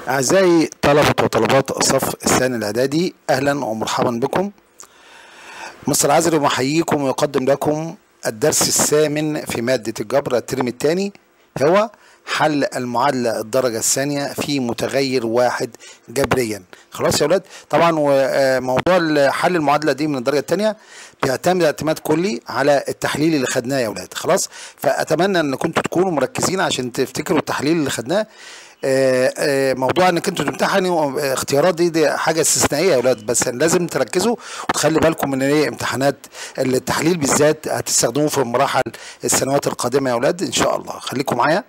أعزائي طلبة وطلبات الصف الثاني الإعدادي أهلا ومرحبا بكم مصر عزري يحييكم ويقدم لكم الدرس الثامن في مادة الجبر الترم الثاني هو حل المعادلة الدرجة الثانية في متغير واحد جبريا خلاص يا ولاد طبعا وموضوع حل المعادلة دي من الدرجة الثانية بيعتمد اعتماد كلي على التحليل اللي خدناه يا ولاد خلاص فأتمنى ان كنتوا تكونوا مركزين عشان تفتكروا التحليل اللي خدناه آه، آه، موضوع انك انتوا تمتحنوا اختيارات دي, دي حاجه استثنائيه يا اولاد بس لازم تركزوا وتخلي بالكم من ايه امتحانات التحليل بالذات هتستخدموه في مراحل السنوات القادمه يا اولاد ان شاء الله خليكم معايا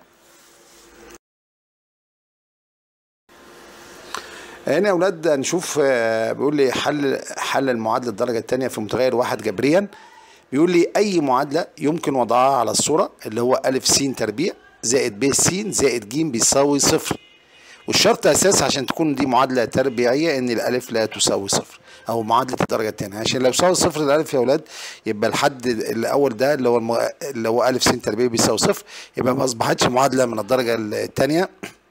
هنا يا اولاد هنشوف آه، بيقول لي حل حل المعادله الدرجه الثانيه في متغير واحد جبريا بيقول لي اي معادله يمكن وضعها على الصوره اللي هو ا س تربيع زائد ب س زائد ج بيساوي صفر والشرط اساس عشان تكون دي معادله تربيعيه ان الالف لا تساوي صفر او معادله الدرجه الثانيه عشان لو يساوي صفر الالف يا اولاد يبقى الحد الاول ده اللي هو الم... اللي هو الف س تربيع بيساوي صفر يبقى ما اصبحتش معادله من الدرجه الثانيه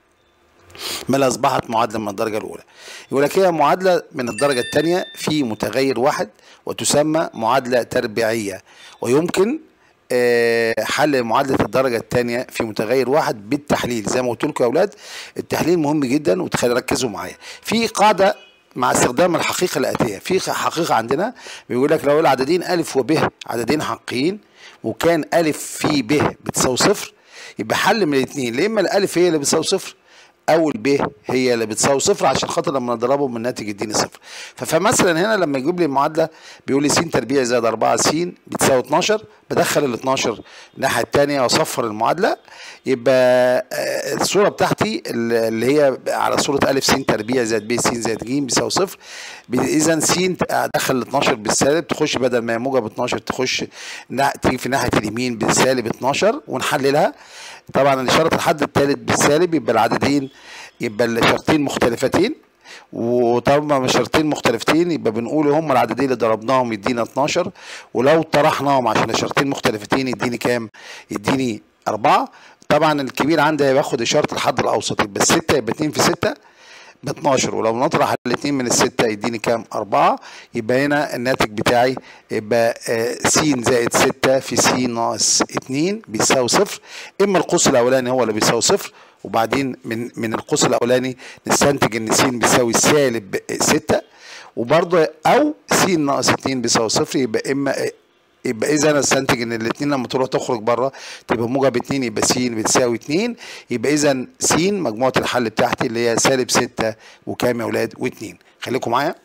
بل اصبحت معادله من الدرجه الاولى يقول لك هي معادله من الدرجه الثانيه في متغير واحد وتسمى معادله تربيعيه ويمكن آه، حل معادله الدرجه الثانيه في متغير واحد بالتحليل زي ما قلت لكم يا اولاد التحليل مهم جدا وتخلي ركزوا معايا في قاعده مع استخدام الحقيقه الاتيه في حقيقه عندنا بيقول لك لو العددين الف وب عددين حقيقيين وكان الف في ب بتساوي صفر يبقى حل من الاثنين يا اما الالف هي اللي بتساوي صفر او الب هي اللي بتساوي صفر عشان خاطر لما نضربهم من الناتج يديني صفر فمثلا هنا لما يجيب لي المعادله بيقول لي س تربيع زائد 4 س بتساوي 12 بدخل ال 12 الناحيه الثانيه واصفر المعادله يبقى آه، الصوره بتاعتي اللي هي على صوره ا س تربيع زائد ب س زائد ج بيساوي صفر اذا س ادخل ال 12 بالسالب تخش بدل ما هي موجب 12 تخش تيجي في ناحيه اليمين بالسالب 12 ونحللها طبعا الاشاره الحد الثالث بالسالب يبقى العددين يبقى الشرطين مختلفتين وطالما شرطين مختلفتين يبقى بنقول هم العددين اللي ضربناهم يدينا 12 ولو طرحناهم عشان الشرطين مختلفتين يديني كام؟ يديني أربعة طبعا الكبير عندي هياخد إشارة الحد الأوسط يبقى 6 يبقى 2 في 6 ب 12 ولو نطرح الاثنين من الستة يديني كام؟ أربعة يبقى هنا الناتج بتاعي يبقى آه، س زائد 6 في س ناقص 2 بيساوي صفر إما القوس الأولاني هو اللي بيساوي صفر وبعدين من من القوس الأولاني نستنتج إن س بيساوي سالب 6 وبرضه أو س ناقص 2 بيساوي صفر يبقى إما يبقى اذا انا استنتج ان الاثنين لما تروح تخرج بره تبقى موجب 2 يبقى س بتساوي 2 يبقى اذا س مجموعه الحل بتاعتي اللي هي سالب 6 وكام يا اولاد و2 خليكم معايا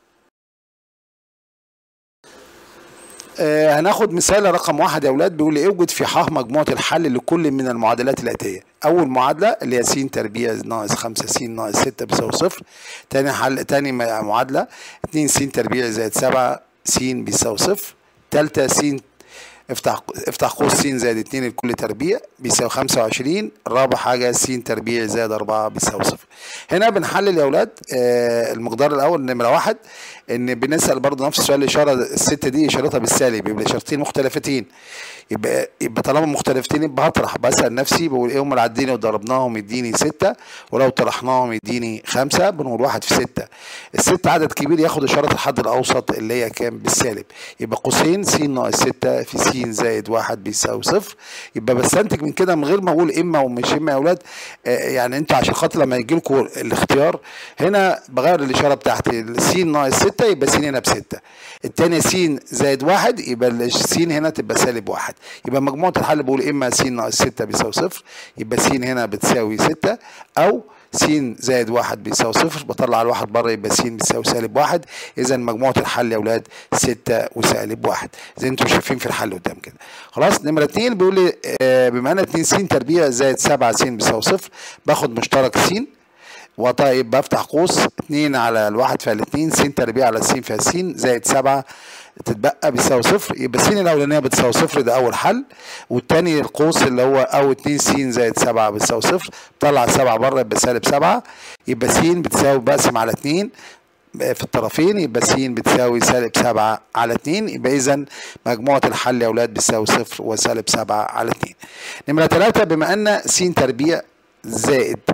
آه هناخد مثال رقم واحد يا اولاد بيقول لي اوجد في ح مجموعه الحل لكل من المعادلات الاتيه اول معادله اللي هي س تربيع ناقص 5 س ناقص 6 بيساوي صفر تاني حل تاني معادله 2 س تربيع زائد 7 س بيساوي صفر تالتة س افتح افتح قوس س زائد 2 لكل تربيع بيساوي 25 رابع حاجة س تربيع زائد 4 بيساوي صفر هنا بنحلل يا اولاد آه المقدار الاول نمرة واحد ان بنسأل برضه نفس السؤال الاشارة الستة دي اشارتها بالسالب يبقى اشارتين مختلفتين يبقى يبقى طالما مختلفتين يبقى هطرح بسأل نفسي بقول ايه هم العدين لو ضربناهم يديني ستة ولو طرحناهم يديني خمسة بنقول واحد في ستة الستة عدد كبير ياخد إشارة الحد الأوسط اللي هي كام بالسالب يبقى قوسين س ناقص ستة في س زائد واحد بيساوي صفر يبقى بستنتج من كده من غير ما أقول إما ومش إما يا أولاد آه يعني أنتوا عشان خاطر لما يجي لكم الاختيار هنا بغير الإشارة بتاعتي س ناقص ستة يبقى س هنا بستة التانية س زائد واحد يبقى الس هنا تبقى سالب واحد يبقى مجموعة الحل بقول إما س ناقص ستة بيساوي صفر يبقى س هنا بتساوي ستة أو س زائد واحد بيساوي صفر بطلع الواحد بره يبقى س بتساوي سالب واحد إذا مجموعة الحل يا أولاد ستة وسالب واحد زي أنتم شايفين في الحل قدام كده خلاص نمرة اتنين بيقول لي آه بما أن 2 س تربيع زائد 7 س بيساوي صفر باخد مشترك س وطيب بفتح قوس 2 على الواحد فعل 2 س تربيع على س فيها س زائد 7 تتبقى بيساوي صفر يبقى س الاولانيه بتساوي صفر ده اول حل والتاني القوس اللي هو او 2 س زائد 7 بتساوي صفر طلع 7 بره يبقى سالب 7 يبقى س بتساوي بقسم على 2 في الطرفين يبقى س بتساوي سالب 7 على 2 يبقى اذا مجموعه الحل يا اولاد بتساوي صفر وسالب 7 على 2 نمره 3 بما ان س تربيع زائد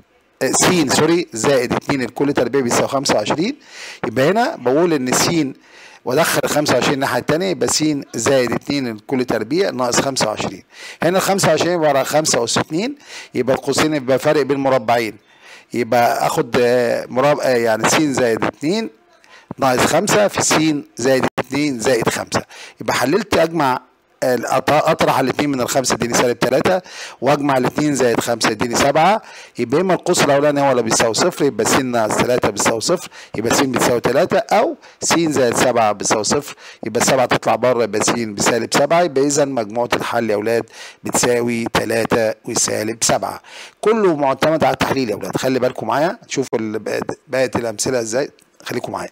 س سوري زائد 2 الكل تربيع بيساوي 25 يبقى هنا بقول ان س وادخل ال 25 الناحيه الثانيه يبقى س زائد 2 الكل تربيع ناقص 25 هنا ال 25 يبقى على 5 اس 2 يبقى القوسين يبقى فرق بين مربعين يبقى اخد مربع يعني س زائد 2 ناقص 5 في س زائد 2 زائد 5 يبقى حللت اجمع اطرح الاثنين من الخمسه اديني سالب 3 واجمع الاثنين زائد 5 اديني 7 يبقى اما القوس الاولاني هو اللي بيساوي صفر يبقى س ناقص 3 بيساوي صفر يبقى س بتساوي 3 او س زائد 7 بيساوي صفر يبقى السبعه تطلع بره يبقى س بسالب 7 يبقى اذا مجموعه الحل يا اولاد بتساوي 3 وسالب 7 كله معتمد على التحليل يا اولاد خلي بالكم معايا تشوفوا بقيه الامثله ازاي خليكم معايا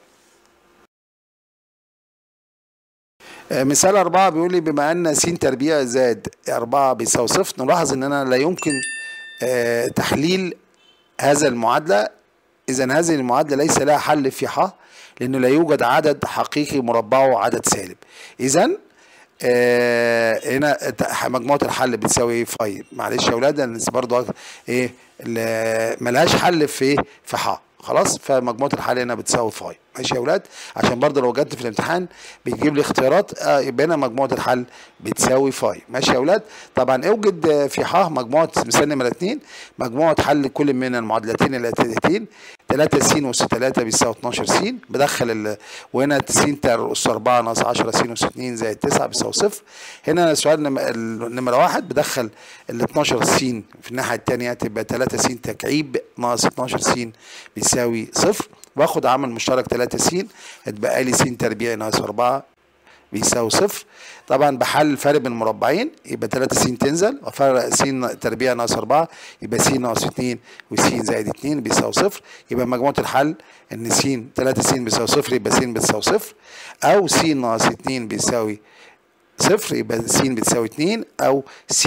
مثال أربعة بيقول لي بما أن س تربيع زائد أربعة بيساوي صفر نلاحظ إن أنا لا يمكن تحليل هذا المعادلة إذا هذه المعادلة ليس لها حل في ح لأنه لا يوجد عدد حقيقي مربعه عدد سالب إذا آه هنا مجموعة الحل بتساوي فاي معلش يا أولاد أنا برضه إيه ملهاش حل في في ح خلاص فمجموعه الحل هنا بتساوي فاي ماشي يا اولاد عشان برضه لو جت في الامتحان بيجيب لي اختيارات آه يبقى هنا مجموعه الحل بتساوي فاي ماشي يا اولاد طبعا اوجد في ح مجموعه مثال نمره 2 مجموعه حل كل من المعادلتين الاتيتين 3 س اس 3 بيساوي 12 س بدخل ال... وهنا س تر اس 4 ناقص 10 س اس 2 زائد 9 بيساوي صفر هنا سؤال نم... نمره واحد بدخل ال 12 س في الناحيه الثانيه تبقى 3 س تكعيب ناقص 12 س بيساوي صفر واخد عامل مشترك 3 س اتبقى لي س تربيع ناقص 4 بيساوي صفر طبعا بحل الفرق بين المربعين يبقى 3 س تنزل وفرق س تربيع ناقص 4 يبقى س ناقص 2 وس زائد 2 بيساوي صفر يبقى مجموعه الحل ان س 3 س بيساوي صفر يبقى س بتساوي صفر او س ناقص 2 بيساوي صفر يبقى س بتساوي 2 او س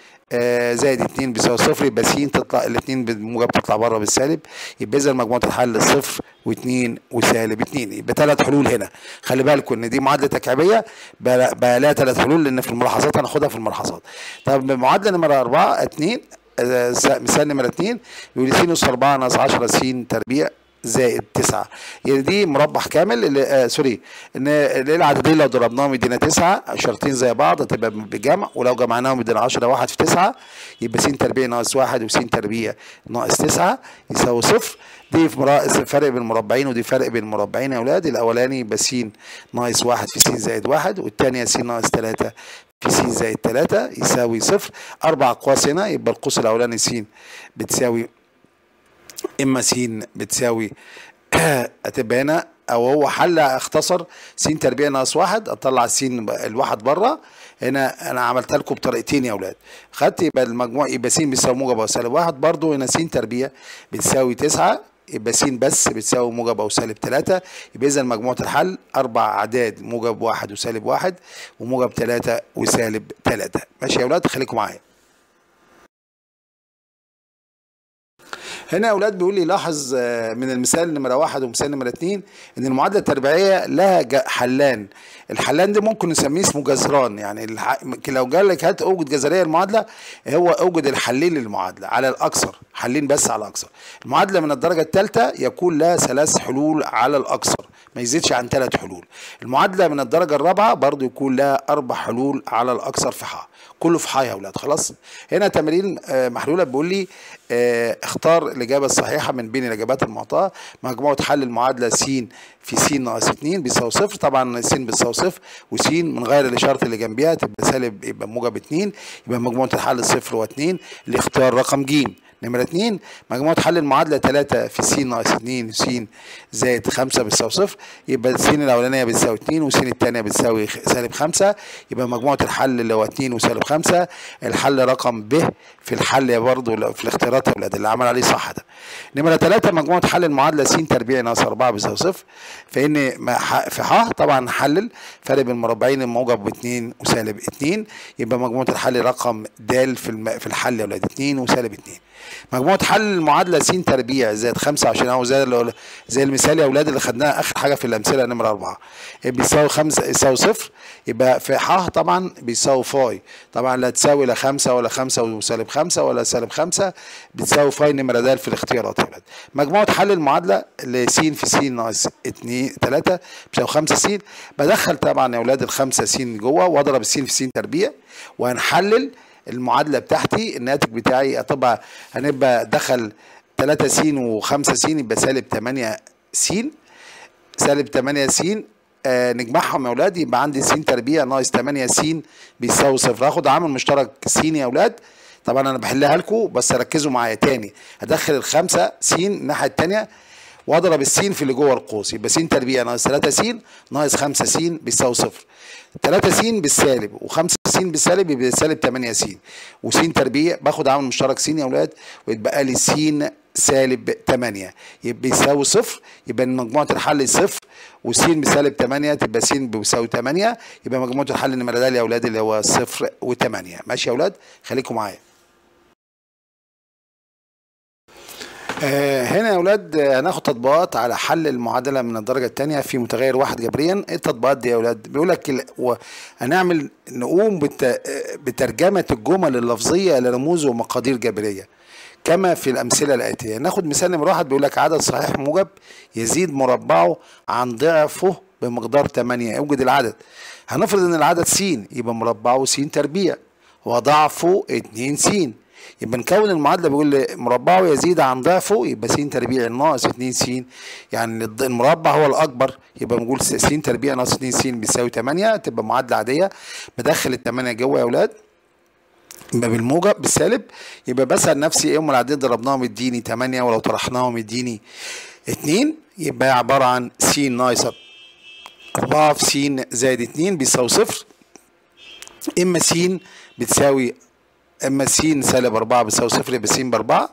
آه زائد 2 بيساوي صفر يبقى س تطلع الاثنين بالموجب تطلع بره بالسالب يبقى اذا مجموعه الحل صفر و2 وسالب 2 يبقى ثلاث حلول هنا خلي بالكم ان دي معادله تكعيبيه بقى لها ثلاث حلول لان في الملاحظات هناخدها في الملاحظات طب معادله نمره 4 2 آه مثال نمره 2 بيقول لي س 4 ناقص 10 س تربيع زائد 9 يعني دي مربع كامل اللي آه سوري ان العددين لو ضربناهم يدينا 9 شرطين زي بعض تبقى بجمع ولو جمعناهم يدينا 10 1 في 9 يبقى س تربيع ناقص 1 وس تربيع ناقص 9 يساوي صفر دي فرق بين المربعين ودي فرق بين المربعين يا اولاد الاولاني يبقى س ناقص 1 في س زائد 1 والثانيه س ناقص 3 في س زائد 3 يساوي صفر اربع اقواس هنا يبقى القوس الاولاني س بتساوي اما س بتساوي هتبقى هنا او هو حل اختصر س تربيع ناقص واحد اطلع س الواحد بره هنا انا عملتها لكم بطريقتين يا اولاد خدت يبقى المجموع يبقى س بيساوي موجب او سالب واحد برضو هنا س تربيع بتساوي تسعة يبقى س بس بتساوي موجب او سالب 3 يبقى اذا مجموعه الحل اربع اعداد موجب واحد وسالب واحد وموجب 3 وسالب 3 ماشي يا اولاد خليكم معايا هنا يا اولاد بيقول لي لاحظ من المثال نمره واحد ومثال نمره اتنين ان المعادله التربيعيه لها حلان الحلان ده ممكن نسميه اسمه جذران يعني الح... لو قال لك هات اوجد جذريه المعادله هو اوجد الحلين للمعادله على الاكثر حلين بس على الاكثر المعادله من الدرجه الثالثه يكون لها ثلاث حلول على الاكثر ما يزيدش عن ثلاث حلول المعادله من الدرجه الرابعه برضو يكون لها اربع حلول على الاكثر في ح كله في ح يا اولاد خلاص هنا تمرين محلوله بيقول لي اختار الاجابه الصحيحه من بين الاجابات المعطاه مجموعه حل المعادله س في س ناقص 2 بيساوي صفر طبعا س بتساوي صفر وس من غير الاشاره اللي جنبيها تبقى سالب يبقى موجب 2 يبقى مجموعه الحل صفر و2 الاختيار رقم ج نمرة 2 مجموعة حل المعادلة 3 في س ناقص 2 س زائد 5 بتساوي صفر يبقى س الأولانية بتساوي 2 وس الثانية بتساوي سالب 5 يبقى مجموعة الحل اللي هو 2 وسالب 5 الحل رقم ب في الحل برضه في الاختيارات يا ولاد اللي عمل عليه صح ده نمرة 3 مجموعة حل المعادلة س تربيع ناقص 4 بيساوي صفر فإن في ح طبعا نحلل فرق بين المربعين الموجب ب 2 وسالب 2 يبقى مجموعة الحل رقم د في الم... في الحل يا ولاد 2 وسالب 2 مجموعة حل المعادلة س تربيع زائد 25 أو زي اللي- زي المثال يا أولاد اللي خدناها آخر حاجة في الأمثلة نمرة أربعة بيساوي خمسة يساوي صفر يبقى في ح طبعا بيساوي فاي طبعا لا تساوي لا خمسة ولا خمسة وسالب خمسة ولا سالب خمسة بتساوي فاي نمرة د في الاختيارات يا أولاد مجموعة حل المعادلة اللي س في س ناقص 2 3 بتساوي 5 س بدخل طبعا يا أولاد الخمسة س جوه وأضرب الس في س تربيع وهنحلل المعادله بتاعتي الناتج بتاعي هتبقى هنبقى دخل 3 س و5 س يبقى سالب 8 س سالب 8 س آه نجمعهم يا اولاد يبقى عندي س تربيع ناقص 8 س بيساوي صفر هاخد عامل مشترك س يا اولاد طبعا انا بحلها لكم بس ركزوا معايا تاني هدخل الخمسه س الناحيه التانيه واضرب السين في اللي جوه القوس يبقى س تربيع ناقص 3 س ناقص 5 س بيساوي صفر 3 س بالسالب و5 س بالسالب يبقى سالب 8 س وس تربيع باخد عامل مشترك س يا اولاد ويتبقى لي س سالب 8 يبقى يساوي صفر يبقى مجموعه الحل صفر وس بسالب 8 تبقى س بيساوي 8 يبقى مجموعه الحل النمره د يا اولاد اللي هو صفر و8 ماشي يا اولاد خليكم معايا آه، هنا يا اولاد آه، هناخد تطبيقات على حل المعادله من الدرجه الثانيه في متغير واحد جبريا ايه التطبيقات دي يا اولاد بيقول لك ال- و- هنعمل نقوم بت- آه، بترجمه الجمل اللفظيه الى رموز ومقادير جبريه كما في الامثله الاتيه ناخد مثال نمره واحد بيقول لك عدد صحيح موجب يزيد مربعه عن ضعفه بمقدار 8 اوجد العدد هنفرض ان العدد س يبقى مربعه س تربيع وضعفه 2 س يبقى نكون المعادله بيقول لي مربعه يزيد عن ضعفه يبقى س تربيع ناقص 2 س يعني الض- المربع هو الاكبر يبقى بنقول س س تربيع ناقص 2 س بيساوي 8 تبقى معادله عاديه بدخل ال 8 جوه يا اولاد يبقى بالموجب بالسالب يبقى بسأل نفسي ايه هم العددين ضربناهم يديني 8 ولو طرحناهم يديني 2 يبقى عباره عن س ناقص 4 في س زائد 2 بيساوي صفر اما س بتساوي اما س سالب 4 بتساوي صفر يبقى س باربعه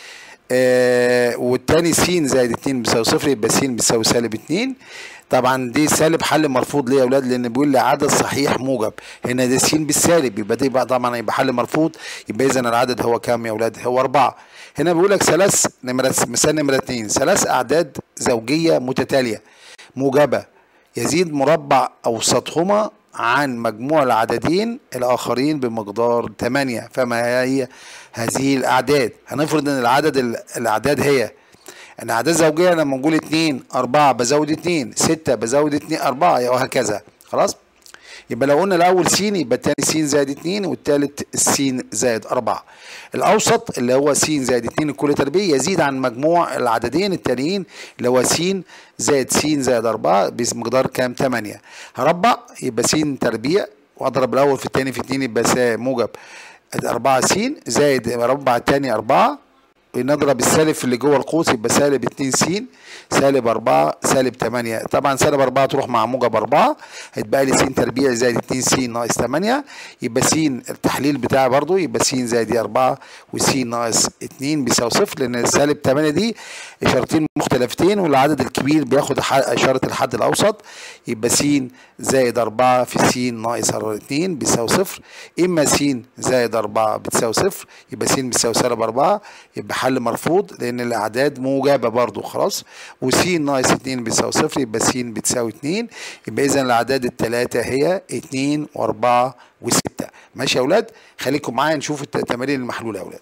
آه والتاني س زائد 2 بيساوي صفر يبقى س بيساوي سالب 2 طبعا دي سالب حل مرفوض ليه يا اولاد لان بيقول لي عدد صحيح موجب هنا ده س بالسالب يبقى دي بقى طبعا يبقى حل مرفوض يبقى اذا العدد هو كام يا اولاد هو 4 هنا بيقول لك ثلاث نمره مثال نمره 2 ثلاث اعداد زوجيه متتاليه موجبه يزيد مربع اوسطهما عن مجموع العددين الاخرين بمقدار 8 فما هي هذه الاعداد هنفرض ان العدد ال- الاعداد هي ان اعداد زوجيه لما نقول 2 4 بزود 2 6 بزود 2 4 وهكذا خلاص يبقى لو قلنا الاول س يبقى الثاني س زائد 2 والثالث س زائد 4 الاوسط اللي هو س زائد 2 الكل تربيع يزيد عن مجموع العددين التانيين اللي هو س زائد س زائد 4 بمقدار كام 8 هربع يبقى س تربيع واضرب الاول في الثاني في 2 يبقى سا- موجب 4 س زائد مربع الثاني 4 نضرب السالب في اللي جوه القوس يبقى سالب 2 س سالب 4 سالب 8 طبعا سالب 4 تروح مع موجب 4 هيتبقى لي س تربيع زائد 2 س ناقص 8 يبقى س التحليل بتاعي برضو يبقى س زائد 4 وس ناقص 2 بيساوي صفر لان السالب 8 دي اشارتين مختلفتين والعدد الكبير بياخد ح- اشاره الحد الاوسط يبقى س زائد 4 في س ناقص 2 بيساوي صفر اما س زائد 4 بتساوي صفر يبقى س بتساوي سالب 4 يبقى حل مرفوض لان الاعداد موجبه برضو خلاص وس ناقص 2 بيساوي صفر يبقى س بتساوي 2 يبقى اذا الاعداد الثلاثه هي 2 و4 و6 ماشي يا اولاد خليكم معايا نشوف الت- التمارين المحلوله يا اولاد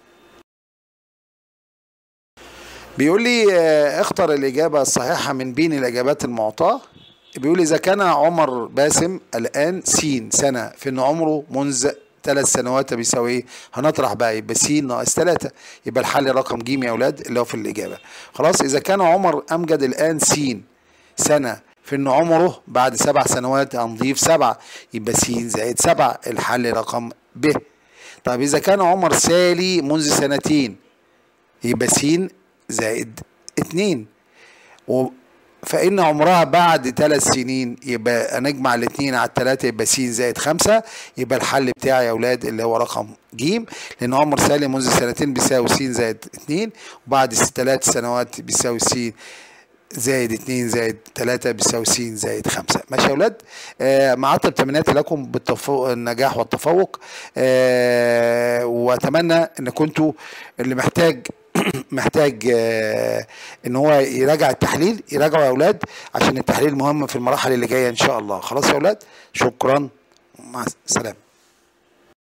بيقول لي آه، اختر الإجابة الصحيحة من بين الإجابات المعطاة بيقول إذا كان عمر باسم الآن س سنة في إن عمره منذ ثلاث سنوات بيساوي إيه؟ هنطرح بقى يبقى س ناقص ثلاثة يبقى الحل رقم ج يا أولاد اللي هو في الإجابة خلاص إذا كان عمر أمجد الآن س سنة في إن عمره بعد سبع سنوات هنضيف سبعة يبقى س زائد سبعة الحل رقم ب طيب إذا كان عمر سالي منذ سنتين يبقى س زائد اتنين و فإن عمرها بعد ثلاث سنين يبقى نجمع الاتنين على التلاتة يبقى س زائد خمسة يبقى الحل بتاعي يا أولاد اللي هو رقم ج لأن عمر سالي منذ سنتين بيساوي س زائد اتنين وبعد ثلاث سنوات بيساوي س زائد اتنين زائد تلاتة بيساوي س زائد خمسة ماشي يا ولاد آه معطل تمنياتي لكم بالنجاح والتفوق آه و واتمنى ان كنتوا اللي محتاج محتاج آه، ان هو يراجع التحليل يراجعوا يا اولاد عشان التحليل مهم في المراحل اللي جايه ان شاء الله خلاص يا اولاد شكرا مع السلامه